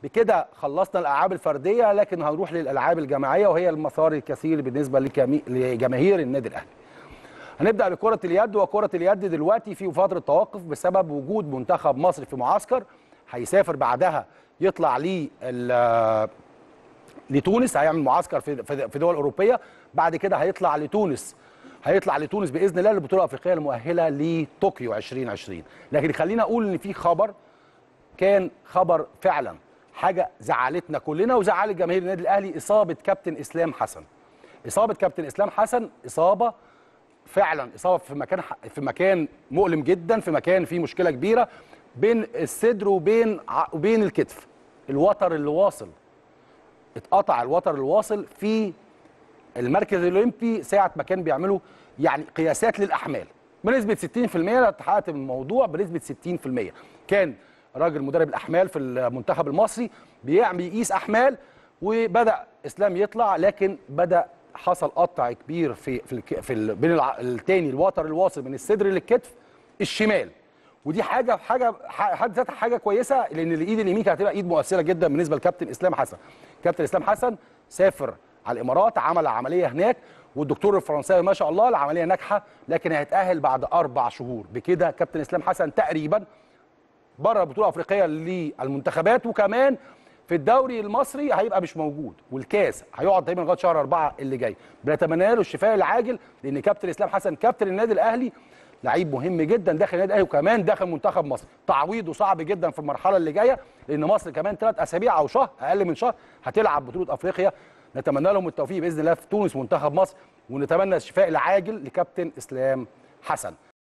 بكده خلصنا الالعاب الفرديه لكن هنروح للالعاب الجماعيه وهي المسار الكثير بالنسبه لكمي- لجماهير النادي الاهلي هنبدا بكره اليد وكره اليد دلوقتي في فتره توقف بسبب وجود منتخب مصر في معسكر هيسافر بعدها يطلع ليه ال- لتونس هيعمل معسكر في في في دول اوروبيه بعد كده هيطلع لتونس هيطلع لتونس باذن الله للبطوله الافريقيه المؤهله لطوكيو 2020 لكن خلينا اقول ان في خبر كان خبر فعلا حاجه زعلتنا كلنا وزعلت جماهير النادي الاهلي اصابه كابتن اسلام حسن اصابه كابتن اسلام حسن اصابه فعلا اصابه في مكان في مكان مؤلم جدا في مكان فيه مشكله كبيره بين الصدر وبين ع- وبين الكتف الوتر اللي واصل اتقطع الوتر الواصل في المركز الاولمبي ساعه ما كان بيعملوا يعني قياسات للاحمال بنسبه 60% أنا اتحققت من الموضوع بنسبه 60% كان راجل مدرب الاحمال في المنتخب المصري بيعمل يقيس احمال وبدا اسلام يطلع لكن بدا حصل قطع كبير في في الك- في ال- بين الع- التاني الوتر الواصل من الصدر للكتف الشمال ودي حاجه حاجه ح- حد ذاتها حاجه كويسه لان الايد اليمين كانت هتبقى ايد مؤثره جدا بالنسبه لكابتن اسلام حسن كابتن اسلام حسن سافر على الامارات عمل عمليه هناك والدكتور الفرنساوي ما شاء الله العمليه ناجحه لكن هيتاهل بعد اربع شهور بكده كابتن اسلام حسن تقريبا بره البطوله الافريقيه للمنتخبات وكمان في الدوري المصري هيبقى مش موجود والكاس هيقعد تقريبا لغايه شهر أربعة اللي جاي بنتمنى له الشفاء العاجل لان كابتن اسلام حسن كابتن النادي الاهلي لعيب مهم جدا داخل النادي الاهلي وكمان داخل منتخب مصر تعويضه صعب جدا في المرحله اللي جايه لان مصر كمان ثلاث اسابيع او شهر اقل من شهر هتلعب بطوله افريقيا نتمنى لهم التوفيق باذن الله في تونس منتخب مصر ونتمنى الشفاء العاجل لكابتن اسلام حسن